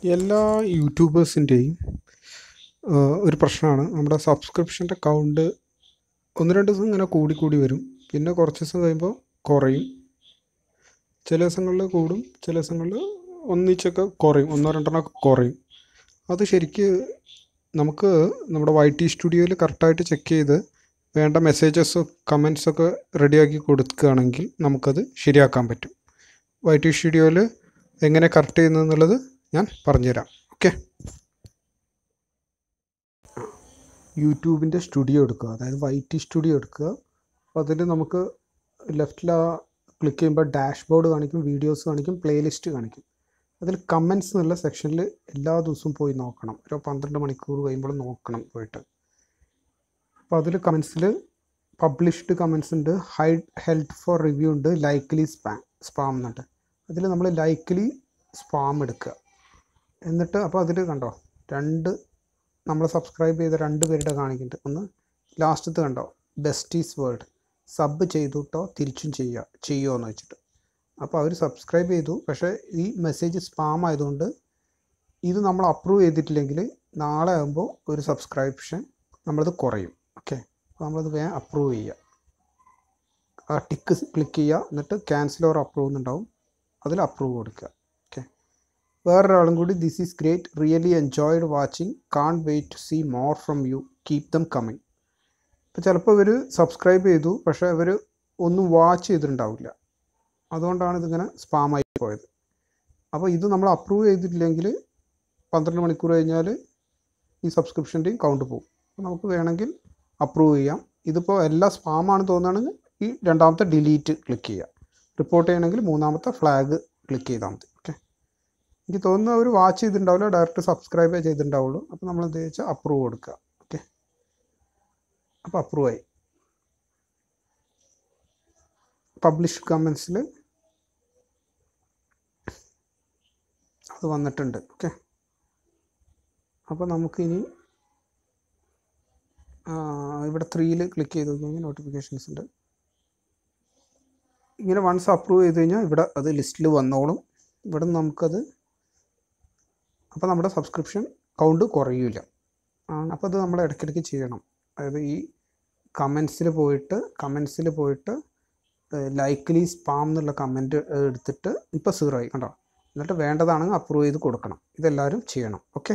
എല്ലാ യൂട്യൂബേഴ്സിൻ്റെയും ഒരു പ്രശ്നമാണ് നമ്മുടെ സബ്സ്ക്രിപ്ഷൻ്റെ കൗണ്ട് ഒന്ന് രണ്ട് ദിവസം ഇങ്ങനെ കൂടി കൂടി വരും പിന്നെ കുറച്ച് ദിവസം കഴിയുമ്പോൾ കുറയും ചില ദിവസങ്ങളിൽ കൂടും ചില ദിവസങ്ങളിൽ ഒന്നിച്ചൊക്കെ കുറയും ഒന്നോ രണ്ടെണ്ണമൊക്കെ കുറയും അത് ശരിക്ക് നമുക്ക് നമ്മുടെ വൈ ടി സ്റ്റുഡിയോയിൽ കറക്റ്റായിട്ട് ചെക്ക് ചെയ്ത് വേണ്ട മെസ്സേജസും കമൻസൊക്കെ റെഡിയാക്കി കൊടുക്കുകയാണെങ്കിൽ നമുക്കത് ശരിയാക്കാൻ പറ്റും വൈ ടി സ്റ്റുഡിയോയിൽ എങ്ങനെ കറക്റ്റ് ചെയ്യുന്നതെന്നുള്ളത് ഞാൻ പറഞ്ഞുതരാം ഓക്കെ യൂട്യൂബിൻ്റെ സ്റ്റുഡിയോ എടുക്കുക അതായത് വൈ ടി സ്റ്റുഡിയോ എടുക്കുക അപ്പോൾ അതിൽ നമുക്ക് ലെഫ്റ്റിൽ ക്ലിക്ക് ചെയ്യുമ്പോൾ ഡാഷ്ബോർഡ് കാണിക്കും വീഡിയോസ് കാണിക്കും പ്ലേലിസ്റ്റ് കാണിക്കും അതിൽ കമൻസ് എന്നുള്ള സെക്ഷനിൽ എല്ലാ ദിവസവും പോയി നോക്കണം ഒരു പന്ത്രണ്ട് മണിക്കൂർ കഴിയുമ്പോൾ നോക്കണം പോയിട്ട് അപ്പോൾ അതിൽ കമൻസിൽ പബ്ലിഷ്ഡ് കമൻസ് ഉണ്ട് ഹൈഡ് ഹെൽത്ത് ഫോർ റിവ്യൂ ഉണ്ട് ലൈക്ക്ലി സ്പാം സ്പാം എന്നുണ്ട് അതിൽ നമ്മൾ ലൈക്ക്ലി സ്പാം എടുക്കുക എന്നിട്ട് അപ്പോൾ അതിൽ കണ്ടോ രണ്ട് നമ്മൾ സബ്സ്ക്രൈബ് ചെയ്ത രണ്ട് പേരുടെ കാണിക്കുന്നുണ്ട് ഒന്ന് ലാസ്റ്റത്തെ കണ്ടോ ബെസ്റ്റീസ് വേൾഡ് സബ് ചെയ്തുട്ടോ തിരിച്ചും ചെയ്യുക ചെയ്യുമോ എന്ന് വെച്ചിട്ട് അപ്പോൾ അവർ സബ്സ്ക്രൈബ് ചെയ്തു പക്ഷേ ഈ മെസ്സേജ് സ്പാം ആയതുകൊണ്ട് ഇത് നമ്മൾ അപ്രൂവ് ചെയ്തിട്ടില്ലെങ്കിൽ നാളെ ആകുമ്പോൾ ഒരു സബ്സ്ക്രിപ്ഷൻ നമ്മളത് കുറയും ഓക്കെ അപ്പോൾ നമ്മളത് വേഗം അപ്രൂവ് ചെയ്യുക ആ ടിക്ക് ക്ലിക്ക് ചെയ്യുക എന്നിട്ട് ക്യാൻസൽ ഓർ അപ്രൂവ് എന്നുണ്ടാവും അതിൽ അപ്രൂവ് കൊടുക്കുക ഓക്കെ വേറൊരാളും കൂടി this is great really enjoyed watching can't wait to see more from you keep them coming ഇപ്പോൾ ചിലപ്പോൾ ഇവർ സബ്സ്ക്രൈബ് ചെയ്തു പക്ഷേ ഇവർ ഒന്നും വാച്ച് ചെയ്തിട്ടുണ്ടാവില്ല അതുകൊണ്ടാണ് ഇതിങ്ങനെ സ്പാമായി പോയത് അപ്പോൾ ഇത് നമ്മൾ അപ്രൂവ് ചെയ്തിട്ടില്ലെങ്കിൽ പന്ത്രണ്ട് മണിക്കൂർ കഴിഞ്ഞാൽ ഈ സബ്സ്ക്രിപ്ഷൻ്റെയും കൗണ്ട് പോകും അപ്പോൾ നമുക്ക് വേണമെങ്കിൽ അപ്രൂവ് ചെയ്യാം ഇതിപ്പോൾ എല്ലാ സ്പാമാണ് തോന്നുകയാണെങ്കിൽ ഈ രണ്ടാമത്തെ ഡിലീറ്റ് ക്ലിക്ക് ചെയ്യുക റിപ്പോർട്ട് ചെയ്യണമെങ്കിൽ മൂന്നാമത്തെ ഫ്ലാഗ് ക്ലിക്ക് ചെയ്താൽ മതി ഓക്കെ എനിക്ക് തോന്നുന്നു അവർ വാച്ച് ചെയ്തിട്ടുണ്ടാവില്ല ഡയറക്റ്റ് സബ്സ്ക്രൈബേ ചെയ്തിട്ടുണ്ടാവുള്ളൂ അപ്പോൾ നമ്മൾ എന്ത് വെച്ചാൽ അപ്രൂവ് കൊടുക്കുക ഓക്കെ അപ്പോൾ അപ്രൂവ് ആയി പബ്ലിഷ് കമൻസിൽ അത് വന്നിട്ടുണ്ട് ഓക്കെ അപ്പോൾ നമുക്കിനി ഇവിടെ ത്രീയിൽ ക്ലിക്ക് ചെയ്ത് നോക്കിയാൽ നോട്ടിഫിക്കേഷൻസ് ഉണ്ട് ഇങ്ങനെ വൺസ് അപ്രൂവ് ചെയ്ത് കഴിഞ്ഞാൽ ഇവിടെ അത് ലിസ്റ്റിൽ വന്നോളും ഇവിടെ നമുക്കത് അപ്പോൾ നമ്മുടെ സബ്സ്ക്രിപ്ഷൻ കൗണ്ട് കുറയില്ല അപ്പോൾ അത് നമ്മൾ ഇടയ്ക്കിടയ്ക്ക് ചെയ്യണം അതായത് ഈ കമൻസിൽ പോയിട്ട് കമൻസിൽ പോയിട്ട് ലൈക്ക്ലി സ്പാം എന്നുള്ള കമൻറ്റ് എടുത്തിട്ട് ഇപ്പോൾ സീറോ ആയി കണ്ടോ എന്നിട്ട് വേണ്ടതാണെങ്കിൽ അപ്രൂവ് ചെയ്ത് കൊടുക്കണം ഇതെല്ലാവരും ചെയ്യണം ഓക്കെ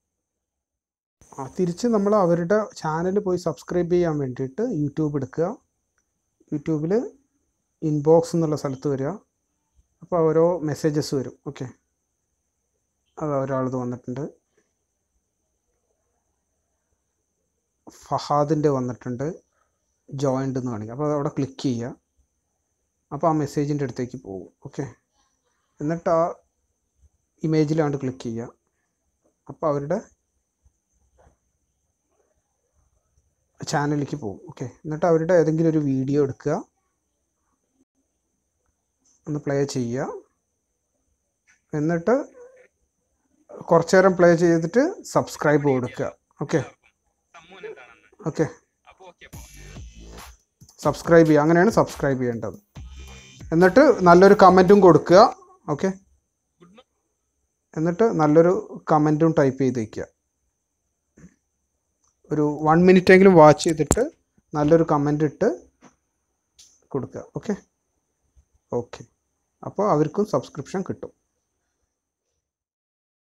ആ തിരിച്ച് നമ്മൾ അവരുടെ ചാനൽ പോയി സബ്സ്ക്രൈബ് ചെയ്യാൻ വേണ്ടിയിട്ട് യൂട്യൂബ് എടുക്കുക യൂട്യൂബിൽ ഇൻബോക്സ് എന്നുള്ള സ്ഥലത്ത് വരിക അപ്പോൾ ഓരോ മെസ്സേജസ് വരും ഓക്കെ അത് ഒരാളത് വന്നിട്ടുണ്ട് ഫഹാദിൻ്റെ വന്നിട്ടുണ്ട് ജോയിൻ്റ് എന്ന് കാണിക്കുക അപ്പോൾ അവിടെ ക്ലിക്ക് ചെയ്യുക അപ്പോൾ ആ മെസ്സേജിൻ്റെ അടുത്തേക്ക് പോകും ഓക്കെ എന്നിട്ട് ആ ഇമേജിലാണ്ട് ക്ലിക്ക് ചെയ്യുക അപ്പോൾ അവരുടെ ചാനലിലേക്ക് പോകും ഓക്കെ എന്നിട്ട് അവരുടെ ഏതെങ്കിലും ഒരു വീഡിയോ എടുക്കുക ഒന്ന് പ്ലേ ചെയ്യുക എന്നിട്ട് കുറച്ചു നേരം പ്ലേ ചെയ്തിട്ട് സബ്സ്ക്രൈബ് കൊടുക്കുക ഓക്കെ ഓക്കെ സബ്സ്ക്രൈബ് ചെയ്യുക അങ്ങനെയാണ് സബ്സ്ക്രൈബ് ചെയ്യേണ്ടത് എന്നിട്ട് നല്ലൊരു കമൻറ്റും കൊടുക്കുക ഓക്കെ എന്നിട്ട് നല്ലൊരു കമൻറ്റും ടൈപ്പ് ചെയ്ത് വയ്ക്കുക ഒരു വൺ മിനിറ്റ് എങ്കിലും വാച്ച് ചെയ്തിട്ട് നല്ലൊരു കമൻ്റ് ഇട്ട് കൊടുക്കുക ഓക്കെ ഓക്കെ അപ്പോൾ അവർക്കും സബ്സ്ക്രിപ്ഷൻ കിട്ടും